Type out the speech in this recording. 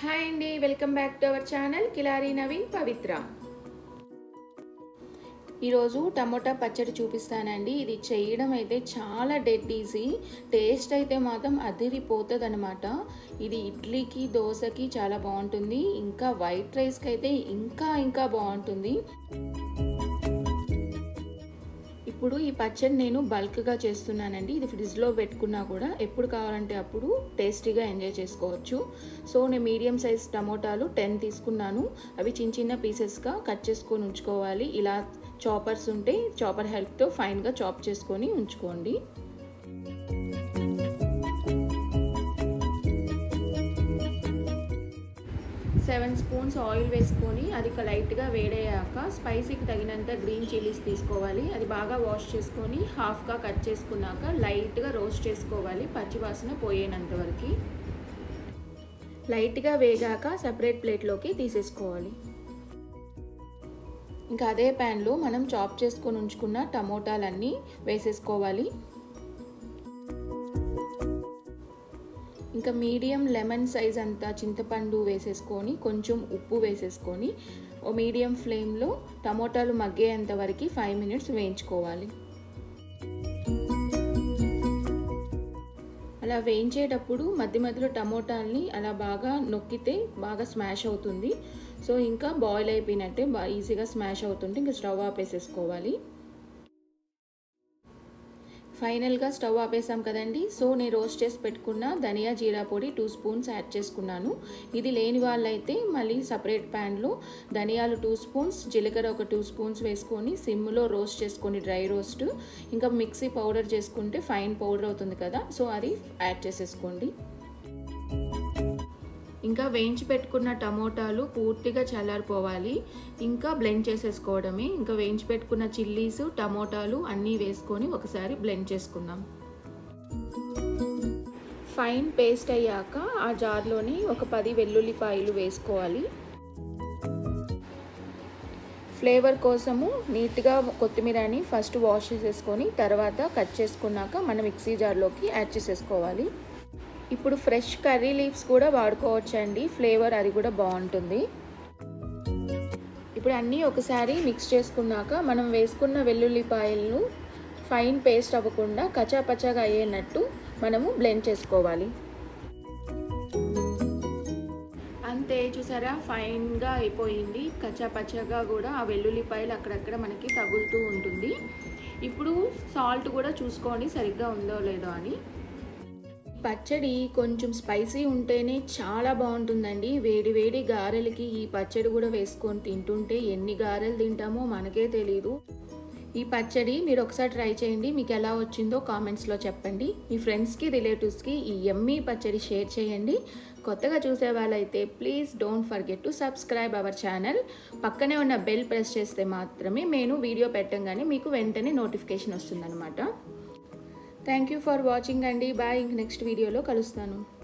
hi అండి welcome back to our channel Kilari Naveen Pavitra ఈరోజు tomato పచ్చడి చూపిస్తానండి ఇది చేయడం అయితే చాలా డెడ్ ఈజీ టేస్ట్ అయితే మాత్రం అదిరిపోతుంది అనమాట ఇది ఇడ్లీకి దోశకి చాలా బాగుంటుంది ఇంకా వైట్ రైస్కి అయితే ఇంకా ఇంకా బాగుంటుంది ఇప్పుడు ఈ పచ్చడి నేను బల్క్గా చేస్తున్నానండి ఇది ఫ్రిడ్జ్లో పెట్టుకున్నా కూడా ఎప్పుడు కావాలంటే అప్పుడు టేస్టీగా ఎంజాయ్ చేసుకోవచ్చు సో నేను మీడియం సైజ్ టమోటాలు టెన్ తీసుకున్నాను అవి చిన్న చిన్న పీసెస్గా కట్ చేసుకొని ఉంచుకోవాలి ఇలా చాపర్స్ ఉంటే చాపర్ హెల్ప్తో ఫైన్గా చాప్ చేసుకొని ఉంచుకోండి సెవెన్ స్పూన్స్ ఆయిల్ వేసుకొని అది లైట్గా వేడయ్యాక స్పైసీకి తగినంత గ్రీన్ చిల్లీస్ తీసుకోవాలి అది బాగా వాష్ చేసుకొని హాఫ్గా కట్ చేసుకున్నాక లైట్గా రోస్ట్ చేసుకోవాలి పచ్చివాసన పోయేనంత వరకు లైట్గా వేగాక సపరేట్ ప్లేట్లోకి తీసేసుకోవాలి ఇంకా అదే ప్యాన్లో మనం చాప్ చేసుకొని ఉంచుకున్న టమోటాలన్నీ వేసేసుకోవాలి ఇంకా మీడియం లెమన్ సైజ్ అంతా చింతపండు వేసేసుకొని కొంచెం ఉప్పు వేసేసుకొని ఓ మీడియం ఫ్లేమ్లో టమోటాలు మగ్గేంత వరకు ఫైవ్ మినిట్స్ వేయించుకోవాలి అలా వేయించేటప్పుడు మధ్య మధ్యలో టమోటాల్ని అలా బాగా నొక్కితే బాగా స్మాష్ అవుతుంది సో ఇంకా బాయిల్ అయిపోయినట్టే బాగా ఈజీగా స్మాష్ అవుతుంటే ఇంకా స్టవ్ ఆపేసేసుకోవాలి ఫైనల్గా స్టవ్ ఆపేసాం కదండి సో నేను రోస్ట్ చేసి పెట్టుకున్న ధనియా జీరా పొడి టూ స్పూన్స్ యాడ్ చేసుకున్నాను ఇది లేని వాళ్ళైతే మళ్ళీ సపరేట్ ప్యాన్లో ధనియాలు టూ స్పూన్స్ జీలకర్ర ఒక టూ స్పూన్స్ వేసుకొని సిమ్లో రోస్ట్ చేసుకొని డ్రై రోస్ట్ ఇంకా మిక్సీ పౌడర్ చేసుకుంటే ఫైన్ పౌడర్ అవుతుంది కదా సో అది యాడ్ చేసేసుకోండి ఇంకా వేయించి పెట్టుకున్న టమోటాలు పూర్తిగా చల్లారిపోవాలి ఇంకా బ్లెండ్ చేసేసుకోవడమే ఇంకా వేయించి పెట్టుకున్న చిల్లీస్ టమోటాలు అన్నీ వేసుకొని ఒకసారి బ్లెండ్ చేసుకుందాం ఫైన్ పేస్ట్ అయ్యాక ఆ జార్లోని ఒక పది వెల్లుల్లిపాయలు వేసుకోవాలి ఫ్లేవర్ కోసము నీట్గా కొత్తిమీరని ఫస్ట్ వాష్ చేసేసుకొని తర్వాత కట్ చేసుకున్నాక మన మిక్సీ జార్లోకి యాడ్ చేసేసుకోవాలి ఇప్పుడు ఫ్రెష్ కర్రీ లీవ్స్ కూడా వాడుకోవచ్చండి ఫ్లేవర్ అది కూడా బాగుంటుంది ఇప్పుడు అన్నీ ఒకసారి మిక్స్ చేసుకున్నాక మనం వేసుకున్న వెల్లుల్లిపాయలను ఫైన్ పేస్ట్ అవ్వకుండా కచాపచాగా అయ్యేటట్టు మనము బ్లెండ్ చేసుకోవాలి అంతే చూసారా ఫైన్గా అయిపోయింది కచ్చాపచ్చగా కూడా ఆ వెల్లుల్లిపాయలు అక్కడక్కడ మనకి తగులుతూ ఉంటుంది ఇప్పుడు సాల్ట్ కూడా చూసుకోండి సరిగ్గా ఉందో లేదో అని పచ్చడి కొంచెం స్పైసీ ఉంటేనే చాలా బాగుంటుందండి వేడి వేడి గారెలకి ఈ పచ్చడి కూడా వేసుకొని తింటుంటే ఎన్ని గారెలు తింటామో మనకే తెలియదు ఈ పచ్చడి మీరు ఒకసారి ట్రై చేయండి మీకు ఎలా వచ్చిందో కామెంట్స్లో చెప్పండి మీ ఫ్రెండ్స్కి రిలేటివ్స్కి ఈ ఎమ్మీ పచ్చడి షేర్ చేయండి కొత్తగా చూసే వాళ్ళైతే please don't forget to subscribe our channel పక్కనే ఉన్న బెల్ ప్రెస్ చేస్తే మాత్రమే నేను వీడియో పెట్టంగానే మీకు వెంటనే నోటిఫికేషన్ వస్తుందన్నమాట థ్యాంక్ యూ ఫర్ వాచింగ్ అండి బాయ్ ఇంక నెక్స్ట్ వీడియోలో కలుస్తాను